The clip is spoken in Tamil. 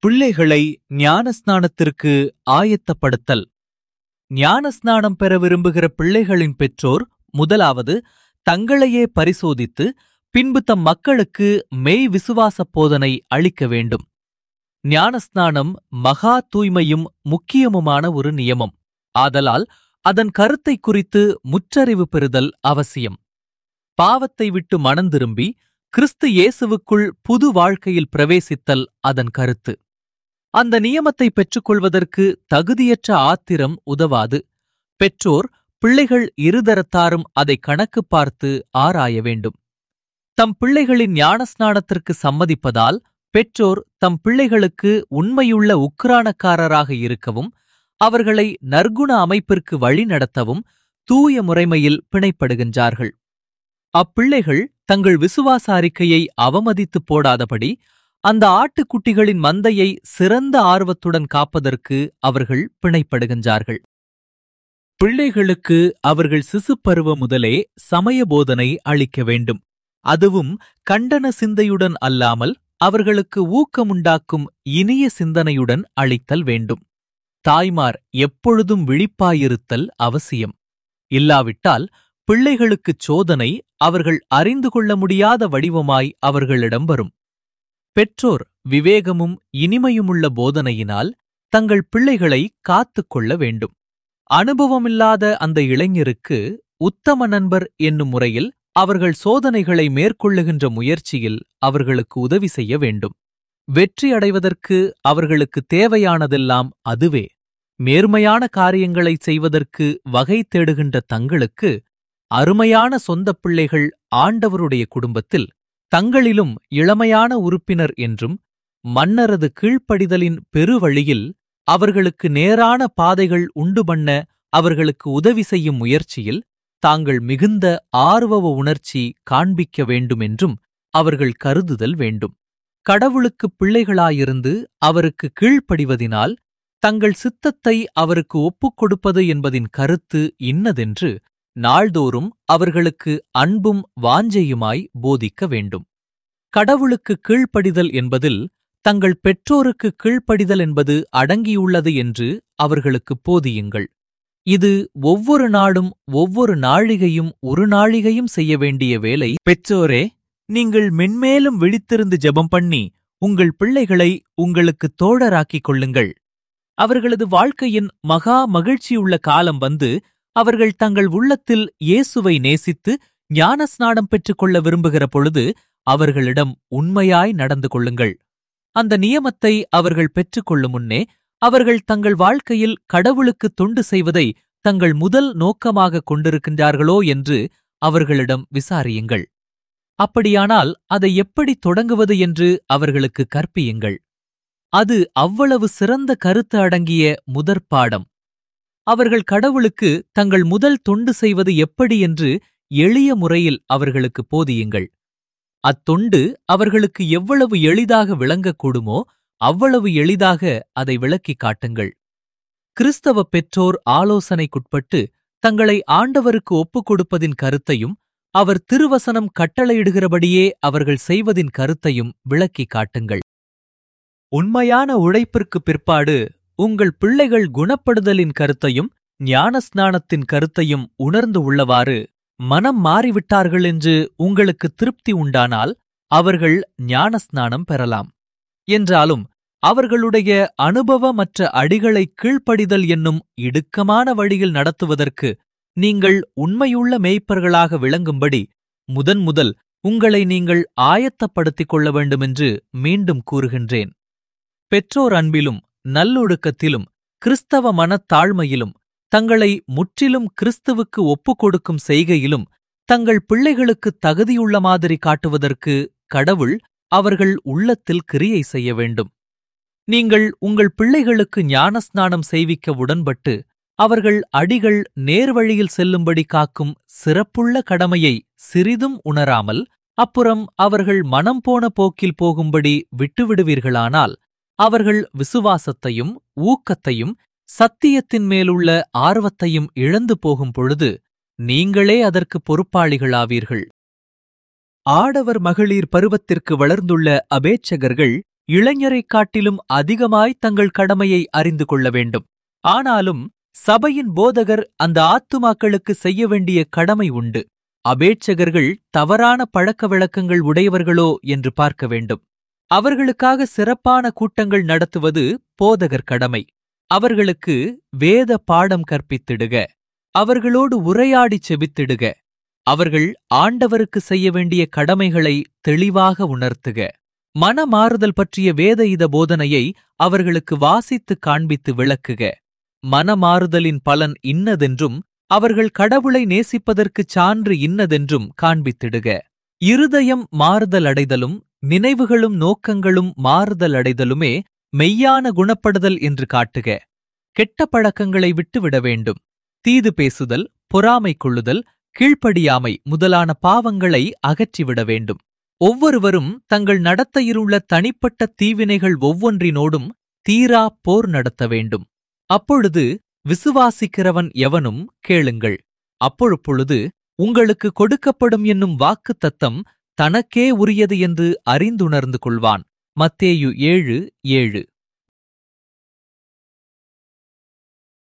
பிள்ளைகளை ஞானஸ்நானத்திற்கு ஆயத்தப்படுத்தல் ஞானஸ்நானம் பெற விரும்புகிற பிள்ளைகளின் பெற்றோர் முதலாவது தங்களையே பரிசோதித்து பின்பு தம் மக்களுக்கு மெய் விசுவாசப் போதனை அளிக்க வேண்டும் ஞானஸ்நானம் மகா தூய்மையும் முக்கியமுமான ஒரு நியமம் ஆதலால் அதன் கருத்தை குறித்து முற்றறிவு பெறுதல் அவசியம் பாவத்தை விட்டு மனந்திரும்பி கிறிஸ்து இயேசுவுக்குள் புது வாழ்க்கையில் பிரவேசித்தல் அதன் கருத்து அந்த நியமத்தை பெற்றுக்கொள்வதற்கு தகுதியற்ற ஆத்திரம் உதவாது பெற்றோர் பிள்ளைகள் இருதரத்தாரும் அதை கணக்கு பார்த்து ஆராய வேண்டும் தம் பிள்ளைகளின் ஞானஸ்நானத்திற்கு சம்மதிப்பதால் பெற்றோர் தம் பிள்ளைகளுக்கு உண்மையுள்ள உக்ரானக்காரராக இருக்கவும் அவர்களை நற்குண அமைப்பிற்கு வழிநடத்தவும் தூய முறைமையில் பிணைப்படுகின்றார்கள் அப்பிள்ளைகள் தங்கள் விசுவாச அறிக்கையை அவமதித்துப் போடாதபடி அந்த ஆட்டுக்குட்டிகளின் மந்தையை சிறந்த ஆர்வத்துடன் காப்பதற்கு அவர்கள் பிணைப்படுகின்றார்கள் பிள்ளைகளுக்கு அவர்கள் சிசுப்பருவ முதலே சமய போதனை அளிக்க வேண்டும் அதுவும் கண்டன சிந்தையுடன் அல்லாமல் அவர்களுக்கு ஊக்கமுண்டாக்கும் இனிய சிந்தனையுடன் அளித்தல் வேண்டும் தாய்மார் எப்பொழுதும் விழிப்பாயிருத்தல் அவசியம் இல்லாவிட்டால் பிள்ளைகளுக்குச் சோதனை அவர்கள் அறிந்து கொள்ள முடியாத வடிவமாய் அவர்களிடம் வரும் பெற்றோர் விவேகமும் இனிமையுமுள்ள போதனையினால் தங்கள் பிள்ளைகளை காத்துக் கொள்ள வேண்டும் அனுபவமில்லாத அந்த இளைஞருக்கு உத்தம நண்பர் என்னும் முறையில் அவர்கள் சோதனைகளை மேற்கொள்ளுகின்ற முயற்சியில் அவர்களுக்கு உதவி செய்ய வேண்டும் வெற்றி அடைவதற்கு அவர்களுக்கு தேவையானதெல்லாம் அதுவே மேர்மையான காரியங்களை செய்வதற்கு வகை தேடுகின்ற தங்களுக்கு அருமையான சொந்தப் பிள்ளைகள் ஆண்டவருடைய குடும்பத்தில் தங்களிலும் இளமையான உறுப்பினர் என்றும் மன்னரது கீழ்ப்படிதலின் பெருவழியில் அவர்களுக்கு நேரான பாதைகள் உண்டு பண்ண அவர்களுக்கு உதவி செய்யும் முயற்சியில் தாங்கள் மிகுந்த ஆர்வவ உணர்ச்சி காண்பிக்க வேண்டுமென்றும் அவர்கள் கருதுதல் வேண்டும் கடவுளுக்குப் பிள்ளைகளாயிருந்து அவருக்கு கீழ்ப்படிவதினால் தங்கள் சித்தத்தை அவருக்கு ஒப்புக் கொடுப்பது என்பதின் கருத்து இன்னதென்று நாள்தோறும் அவர்களுக்கு அன்பும் வாஞ்சையுமாய் போதிக்க வேண்டும் கடவுளுக்கு கீழ்ப்படிதல் என்பதில் தங்கள் பெற்றோருக்கு கீழ்ப்படிதல் என்பது அடங்கியுள்ளது என்று அவர்களுக்கு போதியுங்கள் இது ஒவ்வொரு நாடும் ஒவ்வொரு நாழிகையும் ஒரு நாழிகையும் செய்ய வேண்டிய வேலை பெற்றோரே நீங்கள் மென்மேலும் விழித்திருந்து ஜெபம் பண்ணி உங்கள் பிள்ளைகளை உங்களுக்கு தோழராக்கிக் கொள்ளுங்கள் அவர்களது வாழ்க்கையின் மகா மகிழ்ச்சியுள்ள காலம் வந்து அவர்கள் தங்கள் உள்ளத்தில் இயேசுவை நேசித்து ஞானஸ்நானம் பெற்றுக்கொள்ள விரும்புகிற பொழுது அவர்களிடம் உண்மையாய் நடந்து கொள்ளுங்கள் அந்த நியமத்தை அவர்கள் பெற்றுக்கொள்ளும் முன்னே அவர்கள் தங்கள் வாழ்க்கையில் கடவுளுக்கு தொண்டு செய்வதை தங்கள் முதல் நோக்கமாக கொண்டிருக்கின்றார்களோ என்று அவர்களிடம் விசாரியுங்கள் அப்படியானால் அதை எப்படி தொடங்குவது என்று அவர்களுக்கு கற்பியுங்கள் அது அவ்வளவு சிறந்த கருத்து அடங்கிய முதற் பாடம் அவர்கள் கடவுளுக்கு தங்கள் முதல் தொண்டு செய்வது எப்படி என்று எளிய முறையில் அவர்களுக்கு போதியுங்கள் அத்தொண்டு அவர்களுக்கு எவ்வளவு எளிதாக விளங்கக்கூடுமோ அவ்வளவு எளிதாக அதை விளக்கிக் காட்டுங்கள் கிறிஸ்தவ பெற்றோர் ஆலோசனைக்குட்பட்டு தங்களை ஆண்டவருக்கு ஒப்புக் கொடுப்பதின் கருத்தையும் அவர் திருவசனம் கட்டளையிடுகிறபடியே அவர்கள் செய்வதின் கருத்தையும் விளக்கிக் காட்டுங்கள் உண்மையான உழைப்பிற்கு பிற்பாடு உங்கள் பிள்ளைகள் குணப்படுதலின் கருத்தையும் ஞானஸ்நானத்தின் கருத்தையும் உணர்ந்து உள்ளவாறு மனம் மாறிவிட்டார்கள் என்று உங்களுக்கு திருப்தி உண்டானால் அவர்கள் ஞானஸ்நானம் பெறலாம் என்றாலும் அவர்களுடைய அனுபவமற்ற அடிகளை கீழ்ப்படிதல் என்னும் இடுக்கமான வழியில் நடத்துவதற்கு நீங்கள் உண்மையுள்ள மேய்ப்பர்களாக விளங்கும்படி முதன் முதல் உங்களை நீங்கள் ஆயத்தப்படுத்திக் கொள்ள வேண்டுமென்று மீண்டும் கூறுகின்றேன் பெற்றோர் அன்பிலும் நல்லொழுக்கத்திலும் கிறிஸ்தவ மனத்தாழ்மையிலும் தங்களை முற்றிலும் கிறிஸ்துவுக்கு ஒப்புக் கொடுக்கும் செய்கையிலும் தங்கள் பிள்ளைகளுக்கு தகுதியுள்ள மாதிரி காட்டுவதற்கு கடவுள் அவர்கள் உள்ளத்தில் கிரியை செய்ய வேண்டும் நீங்கள் உங்கள் பிள்ளைகளுக்கு ஞானஸ்நானம் செய்விக்க உடன்பட்டு அவர்கள் அடிகள் நேர்வழியில் செல்லும்படி காக்கும் சிறப்புள்ள கடமையை சிறிதும் உணராமல் அப்புறம் அவர்கள் மனம் போன போக்கில் போகும்படி விட்டுவிடுவீர்களானால் அவர்கள் விசுவாசத்தையும் ஊக்கத்தையும் சத்தியத்தின் மேலுள்ள ஆர்வத்தையும் இழந்து போகும் பொழுது நீங்களே அதற்கு பொறுப்பாளிகளாவீர்கள் ஆடவர் மகளிர் பருவத்திற்கு வளர்ந்துள்ள அபேட்சகர்கள் இளைஞரைக் காட்டிலும் அதிகமாய் தங்கள் கடமையை அறிந்து கொள்ள வேண்டும் ஆனாலும் சபையின் போதகர் அந்த ஆத்துமாக்களுக்கு செய்ய வேண்டிய கடமை உண்டு அபேட்சகர்கள் தவறான பழக்க வழக்கங்கள் உடையவர்களோ என்று பார்க்க வேண்டும் அவர்களுக்காக சிறப்பான கூட்டங்கள் நடத்துவது போதகர் கடமை அவர்களுக்கு வேத பாடம் கற்பித்திடுக அவர்களோடு உரையாடிச் செபித்திடுக அவர்கள் ஆண்டவருக்கு செய்ய வேண்டிய கடமைகளை தெளிவாக உணர்த்துக மனமாறுதல் பற்றிய வேத இத போதனையை அவர்களுக்கு வாசித்து காண்பித்து விளக்குக மனமாறுதலின் பலன் இன்னதென்றும் அவர்கள் கடவுளை நேசிப்பதற்குச் சான்று இன்னதென்றும் காண்பித்திடுக இருதயம் மாறுதல் அடைதலும் நினைவுகளும் நோக்கங்களும் மாறுதல் அடைதலுமே மெய்யான குணப்படுதல் என்று காட்டுக கெட்ட பழக்கங்களை விட்டுவிட வேண்டும் தீது பேசுதல் பொறாமை கொள்ளுதல் கீழ்ப்படியாமை முதலான பாவங்களை அகற்றிவிட வேண்டும் ஒவ்வொருவரும் தங்கள் நடத்தையிலுள்ள தனிப்பட்ட தீவினைகள் ஒவ்வொன்றினோடும் தீரா போர் நடத்த வேண்டும் அப்பொழுது விசுவாசிக்கிறவன் எவனும் கேளுங்கள் அப்பொழுது உங்களுக்கு கொடுக்கப்படும் என்னும் வாக்கு தத்தம் தனக்கே உரியது என்று அறிந்துணர்ந்து கொள்வான் மத்தேயு ஏழு ஏழு